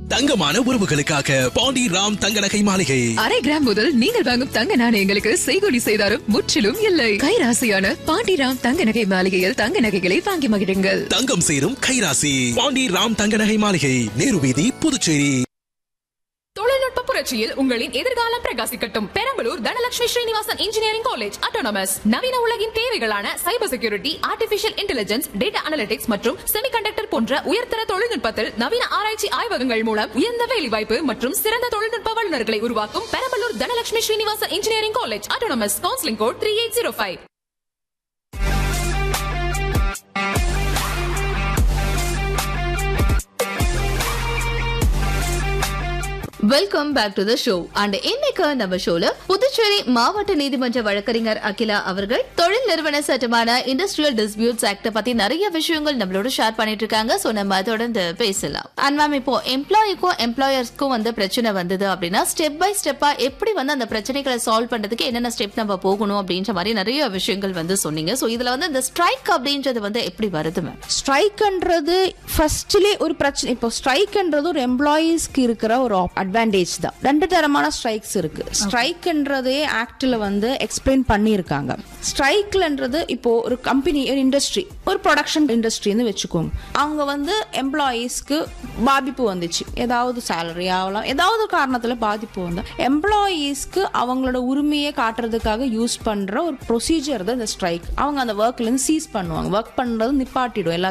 தங்கமான உறவுகளுக்காக பாண்டி ராம் தங்க நகை மாளிகை அரை கிராம் முதல் நீங்கள் வாங்கும் தங்க நாணயங்களுக்கு செய்கூலி செய்தாரும் முற்றிலும் இல்லை கைராசியான பாண்டிராம் தங்க நகை மாளிகையில் தங்க நகைகளை வாங்கி மகிழுங்கள் தங்கம் சேரும் கைராசி பாண்டி ராம் தங்க நகை மாளிகை நேரு வீதி புதுச்சேரி தொழில்நுட்ப புரட்சியில் உங்களின் எதிர்காலம் பிரகாசிக்கட்டும் Perambalur Dhanalakshmi Srinivasan engineering college autonomous நவீன உலகின் தேவைகளான cyber security artificial intelligence data analytics மற்றும் செமிகண்டக்டர் போன்ற உயர்தர தொழில்நுட்பத்தில் நவீன ஆராய்ச்சி ஆய்வகங்கள் மூலம் உயர்ந்த வேலைவாய்ப்பு மற்றும் சிறந்த தொழில்நுட்ப வல்லுநர்களை உருவாக்கும் Perambalur Dhanalakshmi Srinivasan engineering college autonomous counselling code three eight zero five welcome back to the show and இன்னைக்கு நம்ம ஷோல புதுச்சேரி மாவட்ட நீதிமன்ற வழக்கறிஞர் அகிலா அவர்கள் தொழில் நிறுவன சட்டமான இண்டஸ்ட்ரியல் டிஸ்பியூட்ஸ் ஆக்ட பத்தி நிறைய விஷயங்கள் நம்மளோட ஷேர் பண்ணிட்டு இருக்காங்க சோ நம்ம தொடர்ந்து பேசலாம் அண்ட் மேம் இப்போ எம்ப்ளாயிக்கும் எம்ப்ளாயர்ஸ்க்கும் வந்து பிரச்சனை வந்தது அப்படின்னா ஸ்டெப் பை ஸ்டெப்பா எப்படி வந்து அந்த பிரச்சனைகளை சால்வ் பண்றதுக்கு என்னென்ன ஸ்டெப் நம்ம போகணும் அப்படின்ற மாதிரி நிறைய விஷயங்கள் வந்து சொன்னீங்க சோ இதுல வந்து இந்த ஸ்ட்ரைக் அப்படின்றது வந்து எப்படி வருது மேம் ஸ்ட்ரைக்ன்றது ஃபர்ஸ்ட்லேயே ஒரு பிரச்சனை இப்போ ஸ்ட்ரைக்ன்றது ஒரு எம்ப்ளாயீஸ்க்கு இருக்கிற ஒரு அட்வான்டேஜ் தான் ரெண்டு தரமான ஸ்ட்ரைக்ஸ் இருக்கு ஸ்ட்ரைக்ன்றதே ஆக்டில் வந்து எக்ஸ்பிளைன் பண்ணியிருக்காங்க ஸ்ட்ரைக்லன்றது இப்போ ஒரு கம்பெனி ஒரு இண்டஸ்ட்ரி ஒரு ப்ரொடக்ஷன் இண்டஸ்ட்ரின்னு வச்சுக்கோங்க அவங்க வந்து எம்ப்ளாயீஸ்க்கு பாதிப்பு வந்துச்சு ஏதாவது சேலரி ஆகலாம் ஏதாவது காரணத்தில் பாதிப்பு வந்தா எம்ப்ளாயீஸ்க்கு அவங்களோட உரிமையை காட்டுறதுக்காக யூஸ் பண்ற ஒரு ப்ரொசீஜர் தான் இந்த ஸ்ட்ரைக் அவங்க அந்த ஒர்க்ல இருந்து சீஸ் பண்ணுவாங்க ஒர்க் பண்றது நிப்பாட்டிடும் எல்லா